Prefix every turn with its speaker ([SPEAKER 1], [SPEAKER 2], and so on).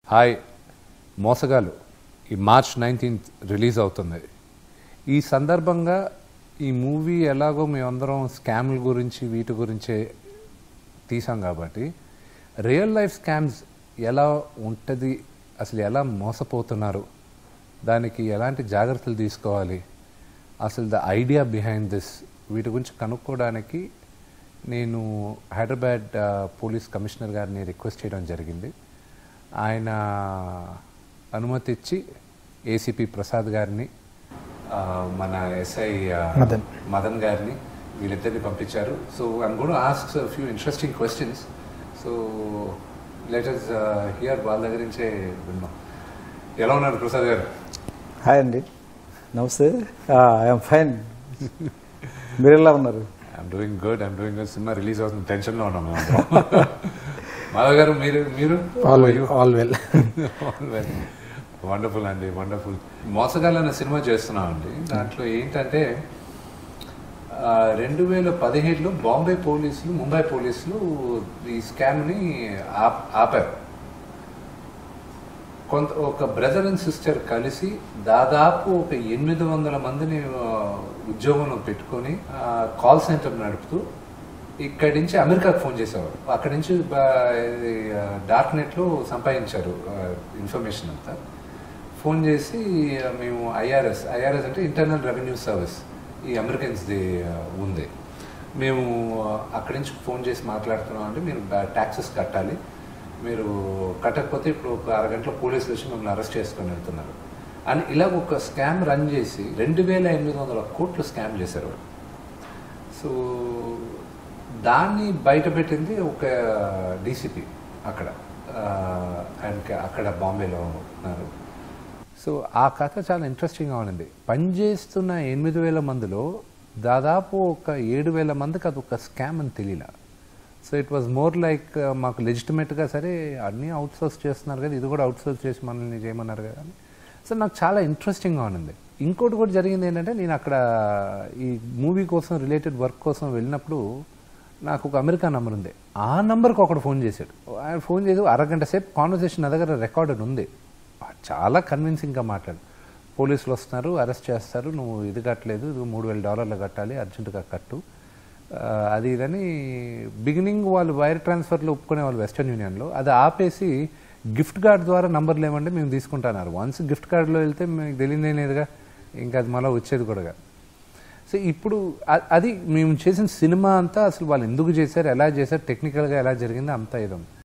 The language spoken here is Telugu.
[SPEAKER 1] హాయ్ మోసగాలు ఈ మార్చ్ నైన్టీన్త్ రిలీజ్ అవుతుంది ఈ సందర్భంగా ఈ మూవీ ఎలాగో మేమందరం స్కామ్ల గురించి వీటి గురించే తీసాం కాబట్టి రియల్ లైఫ్ స్కామ్స్ ఎలా ఉంటుంది అసలు ఎలా మోసపోతున్నారు దానికి ఎలాంటి జాగ్రత్తలు తీసుకోవాలి అసలు ద ఐడియా బిహైండ్ దిస్ వీటి గురించి కనుక్కోవడానికి నేను హైదరాబాద్ ఆ, పోలీస్ కమిషనర్ గారిని రిక్వెస్ట్ చేయడం జరిగింది ఆయన అనుమతి ఇచ్చి ఏసీపీ ప్రసాద్ గారిని ఆ, మన ఎస్ఐ
[SPEAKER 2] మదన్.
[SPEAKER 1] మదన్ గారిని వీళ్ళిద్దరిని పంపించారు so I'm gonna ask few interesting questions so letters here వాళ్ళ దగ్గర నుంచే విన్నాం ఎలా ఉన్నారు ప్రసాద్ గారు
[SPEAKER 2] హాయ్ అండి నమస్తే ఐఎమ్ ఫైన్ మీరు ఎలా ఉన్నారు
[SPEAKER 1] I'm doing good I'm doing good cinema release అవుతుంది టెన్షన్లో ఉన్నాం మేము మాధవ్ గారు మీరు మీరు
[SPEAKER 2] ఆల్ ఆల్ వెల్
[SPEAKER 1] వండర్ఫుల్ అండి వండర్ఫుల్ మోసగాళ్ళు అనే సినిమా చేస్తున్నాం అండి దాంట్లో ఏంటంటే ఆ, రెండు వేల పదిహేడులో బాంబే పోలీసులు ముంబై పోలీసులు ఈ స్కామ్ని ఆప్ ఆపారు కొంత ఒక బ్రదర్ అండ్ సిస్టర్ కలిసి దాదాపు ఒక ఎనిమిది వందల మందిని ఆ, ఉద్యోగంలో పెట్టుకొని కాల్ సెంటర్ నడుపుతూ ఇక్కడి నుంచి అమెరికాకు ఫోన్ చేసేవారు అక్కడి నుంచి డార్క్ నెట్లో సంపాదించారు ఇన్ఫర్మేషన్ అంతా ఫోన్ చేసి ఆ, మేము ఐఆర్ఎస్ ఐఆర్ఎస్ అంటే ఇంటర్నల్ రెవెన్యూ సర్వీస్ ఈ అమెరికన్స్ది ఆ, ఉంది మేము ఆ, అక్కడి నుంచి ఫోన్ చేసి మాట్లాడుతున్నాం అంటే మీరు ట్యాక్సెస్ కట్టాలి మీరు కట్టకపోతే ఇప్పుడు ఒక అరగంటలో పోలీసులు వచ్చి మిమ్మల్ని అరెస్ట్ చేసుకొని వెళ్తున్నారు అని ఇలా ఒక స్కామ్ రన్ చేసి రెండు వేల ఎనిమిది వందల కోట్లు స్కామ్ చేశారు వాళ్ళు. సో దాన్ని బయటపెట్టింది ఒక డీసీపీ అక్కడ ఆ, ఆయనకి అక్కడ బాంబేలో ఉన్నారు సో ఆ కథ చాలా ఇంట్రెస్టింగ్గా ఉండింది పనిచేస్తున్న ఎనిమిది వేల మందిలో దాదాపు ఒక ఏడు వేల మందికి అది ఒక స్కామ్ అని తెలియలా so it was more like మాకు లెజిటిమేట్గా సరే అన్నీ అవుట్సోర్స్ చేస్తున్నారు కదా ఇది కూడా అవుట్సోర్స్ చేసి మనల్ని చేయమన్నారు కదా అని సో నాకు చాలా ఇంట్రెస్టింగ్గా ఉండింది ఇంకోటి కూడా జరిగింది ఏంటంటే నేను అక్కడ ఈ మూవీ కోసం రిలేటెడ్ వర్క్ కోసం వెళ్ళినప్పుడు నాకు ఒక అమెరికా నెంబర్ ఉంది ఆ నెంబర్కి ఒకడు ఫోన్ చేశాడు ఆయన ఫోన్ చేసి అరగంట సేపు కాన్వర్సేషన్ నా దగ్గర రికార్డెడ్ ఉంది చాలా కన్విన్సింగ్గా మాట్లాడు పోలీసులు వస్తున్నారు అరెస్ట్ చేస్తారు నువ్వు ఇది కట్టలేదు ఇది మూడు వేల డాలర్లు కట్టాలి అర్జెంటుగా కట్టు ఆ, అది ఇదని బిగినింగ్ వాళ్ళు వైర్ ట్రాన్స్ఫర్లో ఒప్పుకునే వాళ్ళు వెస్టర్న్ యూనియన్లో అది ఆపేసి గిఫ్ట్ కార్డ్ ద్వారా నంబర్లు ఏమంటే మేము తీసుకుంటున్నారు వన్స్ గిఫ్ట్ కార్డులో వెళ్తే మీకు తెలియలేదుగా ఇంకా అది మళ్ళీ వచ్చేది కూడా కాదు. సో ఇప్పుడు అ- అది మేము చేసిన సినిమా అంతా అసలు వాళ్ళు ఎందుకు చేశారు ఎలా చేశారు టెక్నికల్గా ఎలా జరిగిందో అంతా ఇదం